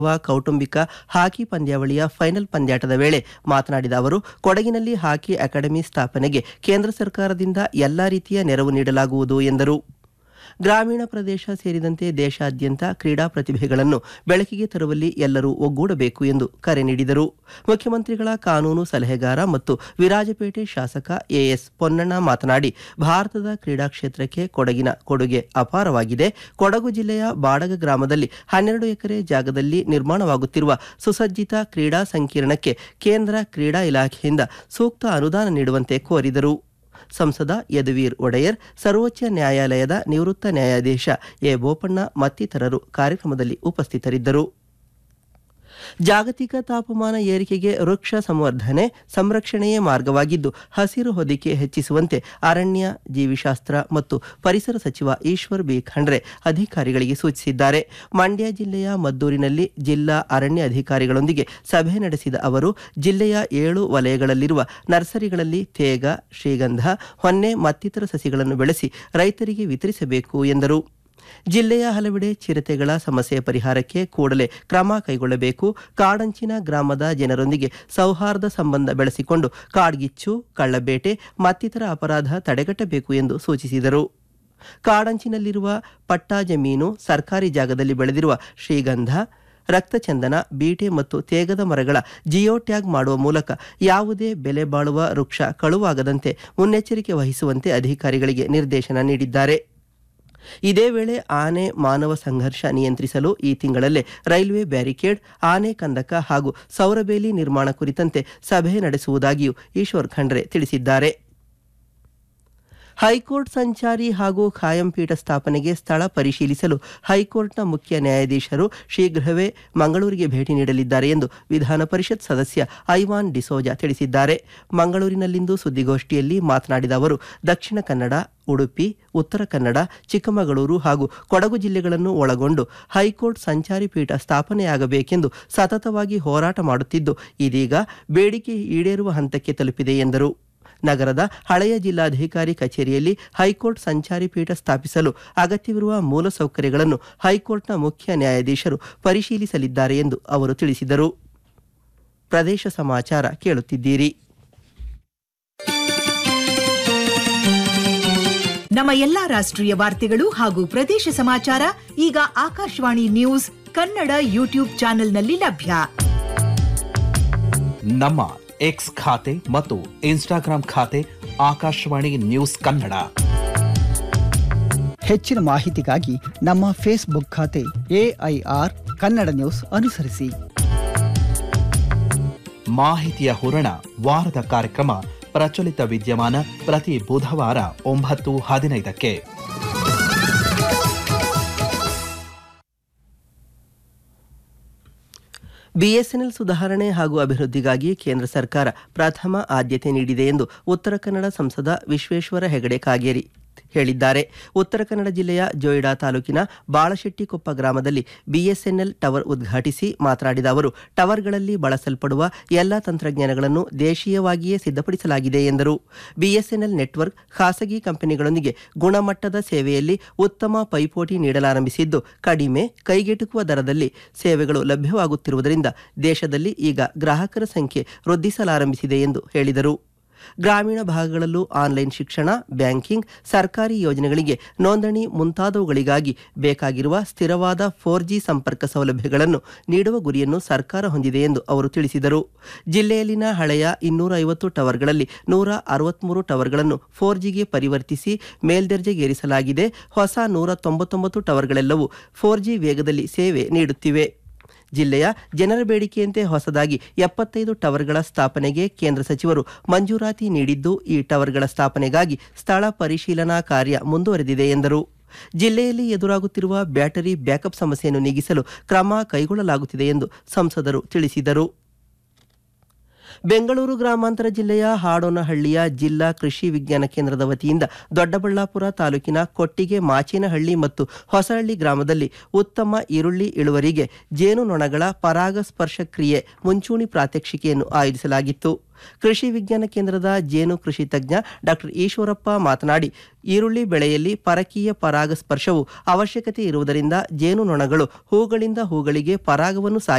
ಕೌಟುಂಬಿಕ ಹಾಕಿ ಪಂದ್ಯಾವಳಿಯ ಫೈನಲ್ ಪಂದ್ಯಾಟದ ವೇಳೆ ಮಾತನಾಡಿದ ಅವರು ಕೊಡಗಿನಲ್ಲಿ ಹಾಕಿ ಅಕಾಡೆಮಿ ಸ್ಥಾಪನೆಗೆ ಕೇಂದ್ರ ಸರ್ಕಾರದಿಂದ ಎಲ್ಲಾ ರೀತಿಯ ನೆರವು ನೀಡಲಾಗುವುದು ಎಂದರು ಗ್ರಾಮೀಣ ಪ್ರದೇಶ ಸೇರಿದಂತೆ ದೇಶಾದ್ಯಂತ ಕ್ರೀಡಾ ಪ್ರತಿಭೆಗಳನ್ನು ಬೆಳಕಿಗೆ ತರುವಲ್ಲಿ ಎಲ್ಲರೂ ಒಗ್ಗೂಡಬೇಕು ಎಂದು ಕರೆ ನೀಡಿದರು ಮುಖ್ಯಮಂತ್ರಿಗಳ ಕಾನೂನು ಸಲಹೆಗಾರ ಮತ್ತು ವಿರಾಜಪೇಟೆ ಶಾಸಕ ಎಎಸ್ ಪೊನ್ನಣ್ಣ ಮಾತನಾಡಿ ಭಾರತದ ಕ್ರೀಡಾ ಕ್ಷೇತ್ರಕ್ಕೆ ಕೊಡಗಿನ ಕೊಡುಗೆ ಅಪಾರವಾಗಿದೆ ಕೊಡಗು ಜಿಲ್ಲೆಯ ಬಾಡಗ ಗ್ರಾಮದಲ್ಲಿ ಹನ್ನೆರಡು ಎಕರೆ ಜಾಗದಲ್ಲಿ ನಿರ್ಮಾಣವಾಗುತ್ತಿರುವ ಸುಸಜ್ಜಿತ ಕ್ರೀಡಾ ಸಂಕೀರ್ಣಕ್ಕೆ ಕೇಂದ್ರ ಕ್ರೀಡಾ ಇಲಾಖೆಯಿಂದ ಸೂಕ್ತ ಅನುದಾನ ನೀಡುವಂತೆ ಕೋರಿದರು ಸಂಸದ ಯದುವೀರ್ ಒಡೆಯರ್ ಸರ್ವೋಚ್ಚ ನ್ಯಾಯಾಲಯದ ನಿವೃತ್ತ ನ್ಯಾಯಾಧೀಶ ಎ ಬೋಪಣ್ಣ ಮತ್ತಿತರರು ಕಾರ್ಯಕ್ರಮದಲ್ಲಿ ಉಪಸ್ಥಿತರಿದ್ದರು ಜಾಗತಿಕ ತಾಪಮಾನ ಏರಿಕೆಗೆ ವೃಕ್ಷ ಸಂವರ್ಧನೆ ಸಂರಕ್ಷಣೆಯೇ ಮಾರ್ಗವಾಗಿದ್ದು ಹಸಿರು ಹೊದಿಕೆ ಹೆಚ್ಚಿಸುವಂತೆ ಅರಣ್ಯ ಜೀವಿಶಾಸ್ತ್ರ ಮತ್ತು ಪರಿಸರ ಸಚಿವ ಈಶ್ವರ್ ಬಿ ಖಂಡ್ರೆ ಅಧಿಕಾರಿಗಳಿಗೆ ಸೂಚಿಸಿದ್ದಾರೆ ಮಂಡ್ಯ ಜಿಲ್ಲೆಯ ಮದ್ದೂರಿನಲ್ಲಿ ಜಿಲ್ಲಾ ಅರಣ್ಯ ಅಧಿಕಾರಿಗಳೊಂದಿಗೆ ಸಭೆ ನಡೆಸಿದ ಅವರು ಜಿಲ್ಲೆಯ ಏಳು ವಲಯಗಳಲ್ಲಿರುವ ನರ್ಸರಿಗಳಲ್ಲಿ ತೇಗ ಶ್ರೀಗಂಧ ಹೊನ್ನೆ ಮತ್ತಿತರ ಸಸಿಗಳನ್ನು ಬೆಳೆಸಿ ರೈತರಿಗೆ ವಿತರಿಸಬೇಕು ಎಂದರು ಜಿಲ್ಲೆಯ ಹಲವೆಡೆ ಚಿರತೆಗಳ ಸಮಸ್ಯೆ ಪರಿಹಾರಕ್ಕೆ ಕೂಡಲೇ ಕ್ರಮ ಕೈಗೊಳ್ಳಬೇಕು ಕಾಡಂಚಿನ ಗ್ರಾಮದ ಜನರೊಂದಿಗೆ ಸೌಹಾರ್ದ ಸಂಬಂಧ ಬೆಳೆಸಿಕೊಂಡು ಕಾಡ್ಗಿಚ್ಚು ಕಳ್ಳಬೇಟೆ ಮತ್ತಿತರ ಅಪರಾಧ ತಡೆಗಟ್ಟಬೇಕು ಎಂದು ಸೂಚಿಸಿದರು ಕಾಡಂಚಿನಲ್ಲಿರುವ ಪಟ್ಟಾ ಜಮೀನು ಸರ್ಕಾರಿ ಜಾಗದಲ್ಲಿ ಬೆಳೆದಿರುವ ಶ್ರೀಗಂಧ ರಕ್ತಚಂದನ ಬೀಟೆ ಮತ್ತು ತೇಗದ ಮರಗಳ ಜಿಯೋ ಟ್ಯಾಗ್ ಮಾಡುವ ಮೂಲಕ ಯಾವುದೇ ಬೆಲೆ ಬಾಳುವ ವೃಕ್ಷ ಕಳುವಾಗದಂತೆ ಮುನ್ನೆಚ್ಚರಿಕೆ ವಹಿಸುವಂತೆ ಅಧಿಕಾರಿಗಳಿಗೆ ನಿರ್ದೇಶನ ನೀಡಿದ್ದಾರೆ ಇದೇ ವೇಳೆ ಆನೆ ಮಾನವ ಸಂಘರ್ಷ ನಿಯಂತ್ರಿಸಲು ಈ ತಿಂಗಳಲ್ಲೇ ರೈಲ್ವೆ ಬ್ಯಾರಿಕೇಡ್ ಆನೆ ಕಂದಕ ಹಾಗೂ ಸೌರಬೇಲಿ ನಿರ್ಮಾಣ ಕುರಿತಂತೆ ಸಭೆ ನಡೆಸುವುದಾಗಿಯೂ ಈಶ್ವರ್ ಖಂಡ್ರೆ ತಿಳಿಸಿದ್ದಾರೆ ಹೈಕೋರ್ಟ್ ಸಂಚಾರಿ ಹಾಗೂ ಖಾಯಂ ಪೀಠ ಸ್ಥಾಪನೆಗೆ ಸ್ಥಳ ಪರಿಶೀಲಿಸಲು ಹೈಕೋರ್ಟ್ನ ಮುಖ್ಯ ನ್ಯಾಯಾಧೀಶರು ಶೀಘ್ರವೇ ಮಂಗಳೂರಿಗೆ ಭೇಟಿ ನೀಡಲಿದ್ದಾರೆ ಎಂದು ವಿಧಾನ ಪರಿಷತ್ ಸದಸ್ಯ ಐವಾನ್ ಡಿಸೋಜಾ ತಿಳಿಸಿದ್ದಾರೆ ಮಂಗಳೂರಿನಲ್ಲಿಂದು ಸುದ್ದಿಗೋಷ್ಠಿಯಲ್ಲಿ ಮಾತನಾಡಿದ ಅವರು ದಕ್ಷಿಣ ಕನ್ನಡ ಉಡುಪಿ ಉತ್ತರ ಕನ್ನಡ ಚಿಕ್ಕಮಗಳೂರು ಹಾಗೂ ಕೊಡಗು ಜಿಲ್ಲೆಗಳನ್ನು ಒಳಗೊಂಡು ಹೈಕೋರ್ಟ್ ಸಂಚಾರಿ ಪೀಠ ಸ್ಥಾಪನೆಯಾಗಬೇಕೆಂದು ಸತತವಾಗಿ ಹೋರಾಟ ಮಾಡುತ್ತಿದ್ದು ಇದೀಗ ಬೇಡಿಕೆ ಈಡೇರುವ ಹಂತಕ್ಕೆ ತಲುಪಿದೆ ಎಂದರು ನಗರದ ಹಳೆಯ ಜಿಲ್ಲಾಧಿಕಾರಿ ಕಚೇರಿಯಲ್ಲಿ ಹೈಕೋರ್ಟ್ ಸಂಚಾರಿ ಪೀಠ ಸ್ಥಾಪಿಸಲು ಅಗತ್ಯವಿರುವ ಮೂಲಸೌಕರ್ಯಗಳನ್ನು ಹೈಕೋರ್ಟ್ನ ಮುಖ್ಯ ನ್ಯಾಯಾಧೀಶರು ಪರಿಶೀಲಿಸಲಿದ್ದಾರೆ ಎಂದು ಅವರು ತಿಳಿಸಿದರು ಪ್ರದೇಶ ಸಮಾಚಾರ ಕೇಳುತ್ತಿದ್ದೀರಿ ನಮ್ಮ ಎಲ್ಲಾ ರಾಷ್ಟ್ರೀಯ ವಾರ್ತೆಗಳು ಹಾಗೂ ಪ್ರದೇಶ ಸಮಾಚಾರ ಈಗ ಆಕಾಶವಾಣಿ ನ್ಯೂಸ್ ಕನ್ನಡ ಯೂಟ್ಯೂಬ್ ಚಾನೆಲ್ನಲ್ಲಿ ಲಭ್ಯ ನಮ್ಮ ಎಕ್ಸ್ ಖಾತೆ ಮತ್ತು ಇನ್ಸ್ಟಾಗ್ರಾಂ ಖಾತೆ ಆಕಾಶವಾಣಿ ನ್ಯೂಸ್ ಕನ್ನಡ ಹೆಚ್ಚಿನ ಮಾಹಿತಿಗಾಗಿ ನಮ್ಮ ಫೇಸ್ಬುಕ್ ಖಾತೆ ಎಐಆರ್ ಕನ್ನಡ ನ್ಯೂಸ್ ಅನುಸರಿಸಿ ಮಾಹಿತಿಯ ಹೂರಣ ವಾರದ ಕಾರ್ಯಕ್ರಮ ಪ್ರಚಲಿತ ವಿದ್ಯಮಾನ ಪ್ರತಿ ಬುಧವಾರ ಒಂಬತ್ತು ಹದಿನೈದಕ್ಕೆ ಬಿಎಸ್ಎನ್ಎಲ್ ಸುಧಾರಣೆ ಹಾಗೂ ಅಭಿವೃದ್ಧಿಗಾಗಿ ಕೇಂದ್ರ ಸರ್ಕಾರ ಪ್ರಥಮ ಆದ್ಯತೆ ನೀಡಿದೆ ಎಂದು ಉತ್ತರ ಕನ್ನಡ ಸಂಸದ ವಿಶ್ವೇಶ್ವರ ಹೆಗಡೆ ಕಾಗೇರಿ ಹೇಳಿದ್ದಾರೆ ಉತ್ತರ ಕನ್ನಡ ಜಿಲ್ಲೆಯ ಜೋಯಿಡಾ ತಾಲೂಕಿನ ಬಾಳಶೆಟ್ಟಿಕೊಪ್ಪ ಗ್ರಾಮದಲ್ಲಿ ಬಿಎಸ್ಎನ್ಎಲ್ ಟವರ್ ಉದ್ಘಾಟಿಸಿ ಮಾತನಾಡಿದ ಅವರು ಟವರ್ಗಳಲ್ಲಿ ಬಳಸಲ್ಪಡುವ ಎಲ್ಲ ತಂತ್ರಜ್ಞಾನಗಳನ್ನು ದೇಶೀಯವಾಗಿಯೇ ಸಿದ್ಧಪಡಿಸಲಾಗಿದೆ ಎಂದರು ಬಿಎಸ್ಎನ್ಎಲ್ ನೆಟ್ವರ್ಕ್ ಖಾಸಗಿ ಕಂಪನಿಗಳೊಂದಿಗೆ ಗುಣಮಟ್ಟದ ಸೇವೆಯಲ್ಲಿ ಉತ್ತಮ ಪೈಪೋಟಿ ನೀಡಲಾರಂಭಿಸಿದ್ದು ಕಡಿಮೆ ಕೈಗೆಟುಕುವ ದರದಲ್ಲಿ ಸೇವೆಗಳು ಲಭ್ಯವಾಗುತ್ತಿರುವುದರಿಂದ ದೇಶದಲ್ಲಿ ಈಗ ಗ್ರಾಹಕರ ಸಂಖ್ಯೆ ವೃದ್ಧಿಸಲಾರಂಭಿಸಿದೆ ಎಂದು ಹೇಳಿದರು ಗ್ರಾಮೀಣ ಭಾಗಗಳಲ್ಲೂ ಆನ್ಲೈನ್ ಶಿಕ್ಷಣ ಬ್ಯಾಂಕಿಂಗ್ ಸರ್ಕಾರಿ ಯೋಜನೆಗಳಿಗೆ ನೋಂದಣಿ ಮುಂತಾದವುಗಳಿಗಾಗಿ ಬೇಕಾಗಿರುವ ಸ್ಥಿರವಾದ ಫೋರ್ ಜಿ ಸಂಪರ್ಕ ಸೌಲಭ್ಯಗಳನ್ನು ನೀಡುವ ಗುರಿಯನ್ನು ಸರ್ಕಾರ ಹೊಂದಿದೆ ಎಂದು ಅವರು ತಿಳಿಸಿದರು ಜಿಲ್ಲೆಯಲ್ಲಿನ ಹಳೆಯ ಇನ್ನೂರ ಐವತ್ತು ಟವರ್ಗಳಲ್ಲಿ ನೂರ ಅರವತ್ಮೂರು ಟವರ್ಗಳನ್ನು ಫೋರ್ ಜಿಗೆ ಪರಿವರ್ತಿಸಿ ಮೇಲ್ದರ್ಜೆಗೇರಿಸಲಾಗಿದೆ ಹೊಸ ನೂರ ತೊಂಬತ್ತೊಂಬತ್ತು ಟವರ್ಗಳೆಲ್ಲವೂ ಫೋರ್ ಜಿ ವೇಗದಲ್ಲಿ ಸೇವೆ ನೀಡುತ್ತಿವೆ ಜಿಲ್ಲೆಯ ಜನರ ಬೇಡಿಕೆಯಂತೆ ಹೊಸದಾಗಿ ಎಪ್ಪತ್ತೈದು ಟವರ್ಗಳ ಸ್ಥಾಪನೆಗೆ ಕೇಂದ್ರ ಸಚಿವರು ಮಂಜೂರಾತಿ ನೀಡಿದ್ದು ಈ ಟವರ್ಗಳ ಸ್ಥಾಪನೆಗಾಗಿ ಸ್ಥಳ ಪರಿಶೀಲನಾ ಕಾರ್ಯ ಮುಂದುವರೆದಿದೆ ಎಂದರು ಜಿಲ್ಲೆಯಲ್ಲಿ ಎದುರಾಗುತ್ತಿರುವ ಬ್ಯಾಟರಿ ಬ್ಯಾಕಪ್ ಸಮಸ್ಯೆಯನ್ನು ನೀಗಿಸಲು ಕ್ರಮ ಕೈಗೊಳ್ಳಲಾಗುತ್ತಿದೆ ಎಂದು ಸಂಸದರು ತಿಳಿಸಿದರು ಬೆಂಗಳೂರು ಗ್ರಾಮಾಂತರ ಜಿಲ್ಲೆಯ ಹಾಡೋನಹಳ್ಳಿಯ ಜಿಲ್ಲಾ ಕೃಷಿ ವಿಜ್ಞಾನ ಕೇಂದ್ರದ ವತಿಯಿಂದ ದೊಡ್ಡಬಳ್ಳಾಪುರ ತಾಲೂಕಿನ ಕೊಟ್ಟಿಗೆ ಮಾಚೇನಹಳ್ಳಿ ಮತ್ತು ಹೊಸಹಳ್ಳಿ ಗ್ರಾಮದಲ್ಲಿ ಉತ್ತಮ ಈರುಳ್ಳಿ ಇಳುವರಿಗೆ ಜೇನುನೊಣಗಳ ಪರಾಗಸ್ಪರ್ಶ ಕ್ರಿಯೆ ಮುಂಚೂಣಿ ಪ್ರಾತ್ಯಕ್ಷಿಕೆಯನ್ನು ಆಯೋಜಿಸಲಾಗಿತ್ತು ಕೃಷಿ ವಿಜ್ಞಾನ ಕೇಂದ್ರದ ಜೇನು ಕೃಷಿ ತಜ್ಞ ಡಾಕ್ಟರ್ ಈಶ್ವರಪ್ಪ ಮಾತನಾಡಿ ಈರುಳ್ಳಿ ಬೆಳೆಯಲ್ಲಿ ಪರಕೀಯ ಪರಾಗಸ್ಪರ್ಶವು ಅವಶ್ಯಕತೆ ಇರುವುದರಿಂದ ಜೇನುನೊಣಗಳು ಹೂಗಳಿಂದ ಹೂಗಳಿಗೆ ಪರಾಗವನ್ನು ಸಾಗಿ